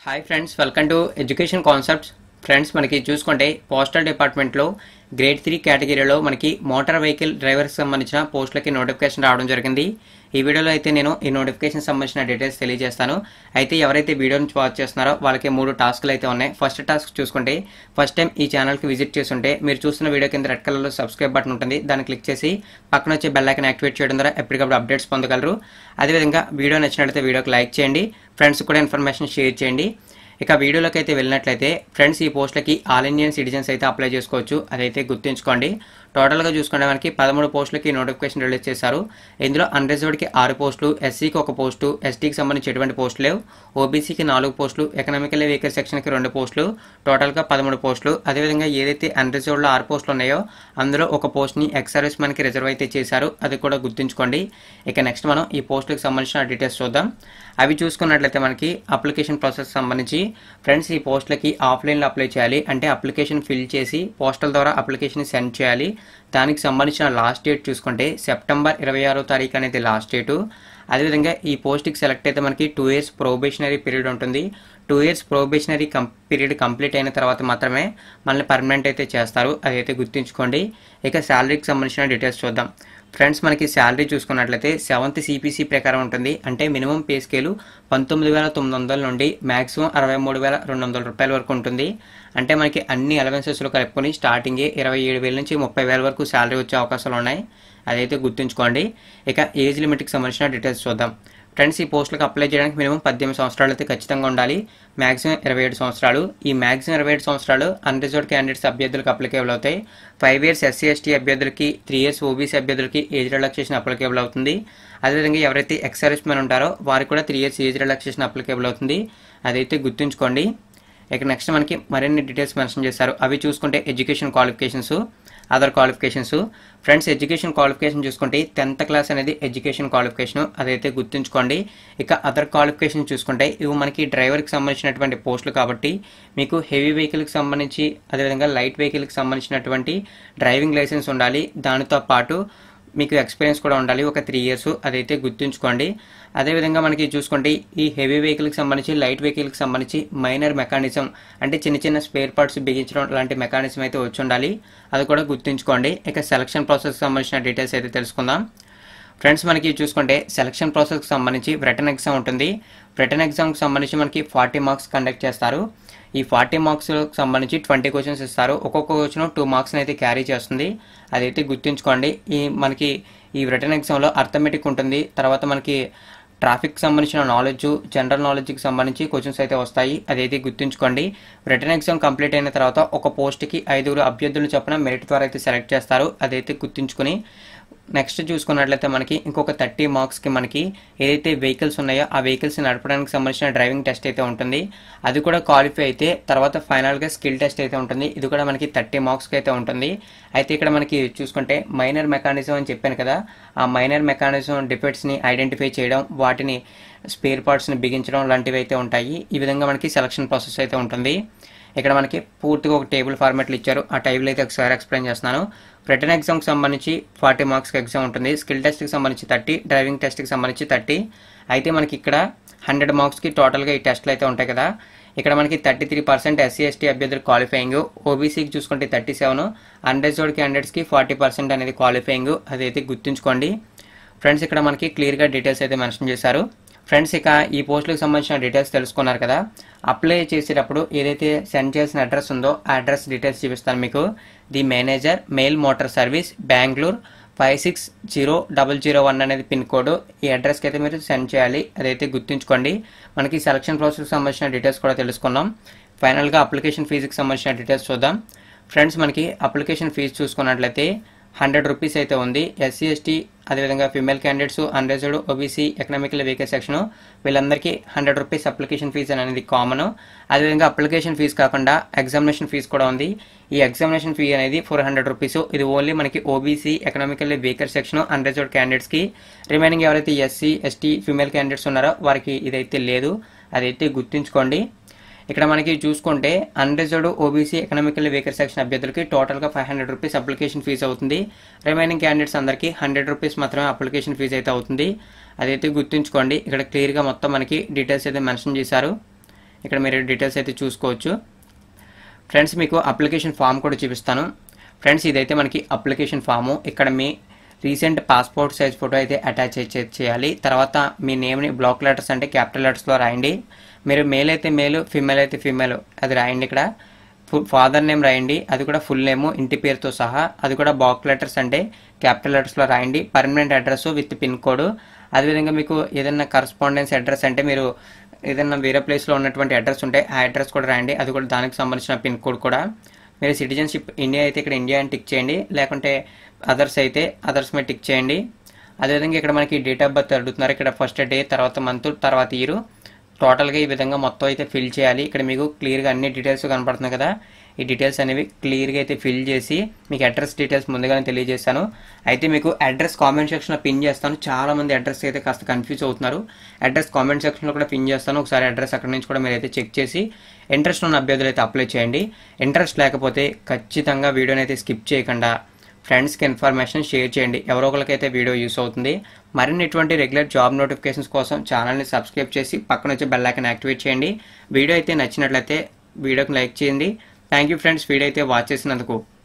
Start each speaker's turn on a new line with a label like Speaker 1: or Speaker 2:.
Speaker 1: hi friends welcome to education concepts friends మనకి చూసుకుంటే postal డిపార్ట్మెంట్లో గ్రేడ్ త్రీ కేటగిరీలో మనకి మోటార్ వెహికల్ డ్రైవర్కి సంబంధించిన పోస్టులకి నోటిఫికేషన్ రావడం జరిగింది ఈ వీడియోలో అయితే నేను ఈ నోటిఫికేషన్ సంబంధించిన డీటెయిల్స్ తెలియజేస్తాను అయితే ఎవరైతే వీడియోని వాచ్ చేస్తున్నారో వాళ్ళకి మూడు టాస్క్లు అయితే ఉన్నాయి ఫస్ట్ టాస్క్ చూసుకుంటే ఫస్ట్ టైం ఈ ఛానల్కి విజిట్ చేస్తుంటే మీరు చూస్తున్న వీడియో కింద రెడ్ కలర్లో సబ్స్క్రైబ్ బటన్ ఉంటుంది దాన్ని క్లిక్ చేసి పక్కన వచ్చే బెల్ ఐకన్ యాక్టివేట్ చేయడం ద్వారా ఎప్పటికప్పుడు అప్డేట్స్ పొందగలరు అదేవిధంగా వీడియో నచ్చినట్లయితే వీడియోకి లైక్ చేయండి ఫ్రెండ్స్ కూడా ఇన్ఫర్మేషన్ షేర్ చేయండి ఇక వీడియోలోకి అయితే వెళ్ళినట్లయితే ఫ్రెండ్స్ ఈ పోస్టులకి ఆల్ ఇండియన్ సిటిజన్స్ అయితే అప్లై చేసుకోవచ్చు అదైతే గుర్తుంచుకోండి టోటల్గా చూసుకుంటే మనకి పదమూడు పోస్టులకి నోటిఫికేషన్ రిలీజ్ చేశారు ఇందులో అన్రిజర్వ్డ్కి ఆరు పోస్టులు ఎస్సీకి ఒక పోస్టు ఎస్టీకి సంబంధించి ఎటువంటి పోస్టులు లేవు ఓబీసీకి నాలుగు పోస్టులు ఎకనామికల్ వెహికల్ సెక్షన్కి రెండు పోస్టులు టోటల్గా పదమూడు పోస్టులు అదేవిధంగా ఏదైతే అన్రిజర్వ్డ్లో ఆరు పోస్టులు ఉన్నాయో అందులో ఒక పోస్ట్ని ఎక్స్ సర్వీస్ మనకి రిజర్వ్ అయితే చేశారు అది కూడా గుర్తుంచుకోండి ఇక నెక్స్ట్ మనం ఈ పోస్టులకు సంబంధించిన డీటెయిల్స్ చూద్దాం అవి చూసుకున్నట్లయితే మనకి అప్లికేషన్ ప్రాసెస్ సంబంధించి ఫ్రెండ్స్ ఈ పోస్టులకి ఆఫ్లైన్లో అప్లై చేయాలి అంటే అప్లికేషన్ ఫిల్ చేసి పోస్టల్ ద్వారా అప్లికేషన్ సెండ్ చేయాలి దానికి సంబంధించిన లాస్ట్ డేట్ చూసుకుంటే సెప్టెంబర్ ఇరవై ఆరో తారీఖు అనేది లాస్ట్ డేటు అదేవిధంగా ఈ పోస్ట్కి సెలెక్ట్ అయితే మనకి టూ ఇయర్స్ ప్రొబేషనరీ పీరియడ్ ఉంటుంది two years probationary cum period complete అయిన తర్వాత మాత్రమే మనల్ని పర్మనెంట్ అయితే చేస్తారు అదైతే గుర్తుంచుకోండి ఇక శాలరీకి సంబంధించిన డీటెయిల్స్ చూద్దాం ఫ్రెండ్స్ మనకి శాలరీ చూసుకున్నట్లయితే సెవెంత్ సిపిసి ప్రకారం ఉంటుంది అంటే మినిమం పే స్కేలు పంతొమ్మిది వేల తొమ్మిది వందల నుండి మాక్సిమం అరవై మూడు వేల రెండు వందల రూపాయల వరకు ఉంటుంది అంటే మనకి అన్ని అలవెన్సెస్లు కలుపుకొని స్టార్టింగే ఇరవై ఏడు వేల నుంచి ముప్పై వేల వరకు శాలరీ వచ్చే అవకాశాలు ఉన్నాయి అదైతే గుర్తుంచుకోండి ఇక ఏజ్ లిమిట్కి సంబంధించిన డీటెయిల్స్ చూద్దాం ఫ్రెండ్స్ ఈ పోస్టులకు అప్లై చేయడానికి మినిమం పద్దెనిమిది సంవత్సరాలు అయితే ఖచ్చితంగా ఉండాలి మాక్సిమం ఇరవై ఏడు సంవత్సరాలు ఈ మాక్సిమం ఇరవై ఏడు సంవత్సరాలు అన్రిజర్వ్డ్ క్యాండిడేట్స్ అభ్యర్థులకు అప్లికేబుల్ అవుతాయి ఫైవ్ ఇయర్స్ ఎస్సీ ఎస్టీ అభ్యర్థులకి త్రీ ఇయర్స్ ఓబీసీ అభ్యర్థులకి ఏజ్ రిలాక్సేషన్ అప్లికేబుల్ అవుతుంది అదేవిధంగా ఎవరైతే ఎక్స్ సర్వీస్ మెన్ ఉంటారో వారికి కూడా three years age relaxation applicable అవుతుంది అదైతే గుర్తుంచుకోండి ఇక నెక్స్ట్ మనకి మరిన్ని డీటెయిల్స్ మెన్షన్ చేశారు అవి చూసుకుంటే education qualifications other qualifications friends education qualification చూసుకుంటే టెన్త్ క్లాస్ అనేది ఎడ్యుకేషన్ క్వాలిఫికేషన్ అదైతే గుర్తుంచుకోండి ఇక అదర్ క్వాలిఫికేషన్ చూసుకుంటే ఇవి మనకి డ్రైవర్కి సంబంధించినటువంటి పోస్టులు కాబట్టి మీకు హెవీ వెహికల్కి సంబంధించి అదేవిధంగా లైట్ వెహికల్కి సంబంధించినటువంటి డ్రైవింగ్ లైసెన్స్ ఉండాలి దానితో పాటు మీకు ఎక్స్పీరియన్స్ కూడా ఉండాలి ఒక త్రీ ఇయర్స్ అదైతే గుర్తుంచుకోండి అదేవిధంగా మనకి చూసుకుంటే ఈ హెవీ వెహికల్కి సంబంధించి లైట్ వెహికల్కి సంబంధించి మైనర్ మెకానిజం అంటే చిన్న చిన్న స్పేర్ పార్ట్స్ బిగించడం లాంటి మెకానిజం అయితే వచ్చి ఉండాలి అది కూడా గుర్తుంచుకోండి ఇక సెలక్షన్ ప్రాసెస్కి సంబంధించిన డీటెయిల్స్ అయితే తెలుసుకుందాం ఫ్రెండ్స్ మనకి చూసుకుంటే సెలక్షన్ ప్రాసెస్కి సంబంధించి రిటర్న్ ఎగ్జామ్ ఉంటుంది రిటర్న్ ఎగ్జామ్కి సంబంధించి మనకి ఫార్టీ మార్క్స్ కండక్ట్ చేస్తారు ఈ ఫార్టీ మార్క్స్ సంబంధించి ట్వంటీ క్వశ్చన్స్ ఇస్తారు ఒక్కొక్క క్వశ్చన్ టూ మార్క్స్ని అయితే క్యారీ చేస్తుంది అదైతే గుర్తుంచుకోండి ఈ మనకి ఈ రిటర్న్ ఎగ్జామ్లో అర్థమెటిక్ ఉంటుంది తర్వాత మనకి ట్రాఫిక్ సంబంధించిన నాలెడ్జ్ జనరల్ నాలెడ్జ్కి సంబంధించి క్వశ్చన్స్ అయితే వస్తాయి అదైతే గుర్తుంచుకోండి రిటర్న్ ఎగ్జామ్ కంప్లీట్ అయిన తర్వాత ఒక పోస్ట్కి ఐదుగురు అభ్యర్థులు చొప్పున మెరిట్ ద్వారా అయితే సెలెక్ట్ చేస్తారు అదైతే గుర్తుంచుకుని నెక్స్ట్ చూసుకున్నట్లయితే మనకి ఇంకొక థర్టీ మార్క్స్కి మనకి ఏదైతే వెహికల్స్ ఉన్నాయో ఆ వెహికల్స్ నడపడానికి సంబంధించిన డ్రైవింగ్ టెస్ట్ అయితే ఉంటుంది అది కూడా క్వాలిఫై అయితే తర్వాత ఫైనల్గా స్కిల్ టెస్ట్ అయితే ఉంటుంది ఇది కూడా మనకి థర్టీ మార్క్స్కి అయితే ఉంటుంది అయితే ఇక్కడ మనకి చూసుకుంటే మైనర్ మెకానిజం అని చెప్పాను కదా ఆ మైనర్ మెకానిజం డిఫెక్ట్స్ని ఐడెంటిఫై చేయడం వాటిని స్పేర్ పార్ట్స్ని బిగించడం లాంటివి అయితే ఉంటాయి ఈ విధంగా మనకి సెలక్షన్ ప్రాసెస్ అయితే ఉంటుంది ఇక్కడ మనకి పూర్తిగా ఒక టేబుల్ ఫార్మాట్లు ఇచ్చారు ఆ టేబుల్ అయితే ఒకసారి ఎక్స్ప్లెయిన్ చేస్తున్నాను రిటర్న్ ఎగ్జామ్కి సంబంధించి ఫార్టీ మార్క్స్కి ఎగ్జామ్ ఉంటుంది స్కిల్ టెస్ట్కి సంబంధించి థర్టీ డ్రైవింగ్ టెస్ట్కి సంబంధించి థర్టీ అయితే మనకి ఇక్కడ హండ్రెడ్ మార్క్స్కి టోటల్గా ఈ టెస్ట్లు అయితే ఉంటాయి కదా ఇక్కడ మనకి thirty three percent SC ST అభ్యర్థులు క్వాలిఫైయింగ్ ఓబీసీకి చూసుకుంటే థర్టీ సెవెన్ అన్రిజర్వ్డ్ క్యాండిడేట్స్కి ఫార్టీ పర్సెంట్ అనేది క్వాలిఫైయింగ్ అదైతే గుర్తుంచుకోండి ఫ్రెండ్స్ ఇక్కడ మనకి క్లియర్గా డీటెయిల్స్ అయితే మెన్షన్ చేశారు ఫ్రెండ్స్ ఇక ఈ పోస్టులకు సంబంధించిన డీటెయిల్స్ తెలుసుకున్నారు కదా అప్లై చేసేటప్పుడు ఏదైతే సెండ్ చేసిన అడ్రస్ ఉందో ఆ అడ్రస్ డీటెయిల్స్ చూపిస్తాను మీకు the manager mail motor service Bengaluru five six zero double zero one అనేది పిన్ కోడ్ ఈ అడ్రస్కి అయితే మీరు సెండ్ చేయాలి అదైతే గుర్తుంచుకోండి మనకి సెలక్షన్ ప్రాసెస్కి సంబంధించిన డీటెయిల్స్ కూడా తెలుసుకుందాం ఫైనల్గా అప్లికేషన్ ఫీజుకి సంబంధించిన డీటెయిల్స్ చూద్దాం ఫ్రెండ్స్ మనకి అప్లికేషన్ ఫీజు చూసుకున్నట్లయితే హండ్రెడ్ రూపీస్ అయితే ఉంది ఎస్సీ ఎస్టీ అదేవిధంగా female candidates unreserved OBC economical vehicle section వీళ్ళందరికీ హండ్రెడ్ రూపీస్ అప్లికేషన్ ఫీజు అనేది కామన్ అదేవిధంగా అప్లికేషన్ ఫీజు కాకుండా ఎగ్జామినేషన్ ఫీజు కూడా ఉంది ఈ ఎగ్జామినేషన్ ఫీ అనేది ఫోర్ హండ్రెడ్ రూపీస్ ఇది ఓన్లీ మనకి OBC economical vehicle section unreserved క్యాండిడేట్స్కి రిమైనింగ్ ఎవరైతే ఎస్సీ ఎస్టీ ఫీమేల్ క్యాండిడేట్స్ ఉన్నారో వారికి ఇదైతే లేదు అదైతే గుర్తుంచుకోండి ఇక్కడ మనకి చూసుకుంటే unreserved OBC economical vehicle section అభ్యర్థులకి టోటల్గా five hundred rupees application fee అవుతుంది రిమైనింగ్ క్యాండిడేట్స్ అందరికీ హండ్రెడ్ రూపీస్ మాత్రమే అప్లికేషన్ ఫీజు అయితే అవుతుంది అదైతే గుర్తుంచుకోండి ఇక్కడ క్లియర్గా మొత్తం మనకి డీటెయిల్స్ అయితే మెన్షన్ చేశారు ఇక్కడ మీరు డీటెయిల్స్ అయితే చూసుకోవచ్చు ఫ్రెండ్స్ మీకు అప్లికేషన్ ఫామ్ కూడా చూపిస్తాను ఫ్రెండ్స్ ఇదైతే మనకి అప్లికేషన్ ఫాము ఇక్కడ మీ రీసెంట్ పాస్పోర్ట్ సైజ్ ఫోటో అయితే అటాచ్ చే- చేయాలి తర్వాత మీ నేమ్ని బ్లాక్ లెటర్స్ అంటే క్యాపిటల్ లెటర్స్లో రాయండి మీరు మేల్ అయితే మేల్ ఫిమేల్ అయితే ఫిమేల్ అది రాయండి ఇక్కడ ఫాదర్ నేమ్ రాయండి అది కూడా ఫుల్ నేమ్ ఇంటి పేరుతో సహా అది కూడా బాక్ లెటర్స్ అంటే క్యాపిటల్ లెటర్స్లో రాయండి permanent address with pin code అదేవిధంగా మీకు ఏదైనా కరస్పాండెన్స్ అడ్రస్ అంటే మీరు ఏదైనా వేరే ప్లేస్లో ఉన్నటువంటి అడ్రస్ ఉంటే ఆ అడ్రస్ కూడా రాయండి అది కూడా దానికి సంబంధించిన పిన్ కోడ్ కూడా మీరు సిటిజన్షిప్ ఇండియా అయితే ఇక్కడ ఇండియా అని టిక్ చేయండి లేకుంటే అదర్స్ అయితే అదర్స్ మీద టిక్ చేయండి అదేవిధంగా ఇక్కడ మనకి డేట్ ఆఫ్ బర్త్ అడుగుతున్నారు ఇక్కడ ఫస్ట్ డే తర్వాత మంత్ తర్వాత ఇయర్ టోటల్గా ఈ విధంగా మొత్తం అయితే ఫిల్ చేయాలి ఇక్కడ మీకు క్లియర్గా అన్ని డీటెయిల్స్ కనపడుతున్నాయి కదా ఈ డీటెయిల్స్ అనేవి క్లియర్గా అయితే ఫిల్ చేసి మీకు అడ్రస్ డీటెయిల్స్ ముందుగానే తెలియజేస్తాను అయితే మీకు అడ్రస్ కామెంట్ సెక్షన్లో పిన్ చేస్తాను చాలా మంది అడ్రస్ అయితే కాస్త కన్ఫ్యూజ్ అవుతున్నారు అడ్రస్ కామెంట్ సెక్షన్లో కూడా పిన్ చేస్తాను ఒకసారి అడ్రస్ అక్కడ నుంచి కూడా మీరు అయితే చెక్ చేసి ఇంట్రెస్ట్ ఉన్న అభ్యర్థులు అయితే అప్లై చేయండి ఇంట్రెస్ట్ లేకపోతే ఖచ్చితంగా వీడియోని అయితే స్కిప్ చేయకుండా ఫ్రెండ్స్కి ఇన్ఫర్మేషన్ షేర్ చేయండి ఎవరో ఒకరికైతే వీడియో యూస్ అవుతుంది మరిన్ని ఇటువంటి రెగ్యులర్ జాబ్ నోటిఫికేషన్స్ కోసం ఛానల్ని సబ్స్క్రైబ్ చేసి పక్కన వచ్చే బెల్ ఐకాన్ యాక్టివేట్ చేయండి వీడియో అయితే నచ్చినట్లయితే వీడియోకి లైక్ చేయండి థ్యాంక్ యూ ఫ్రెండ్స్ వీడియో అయితే వాచ్ చేసినందుకు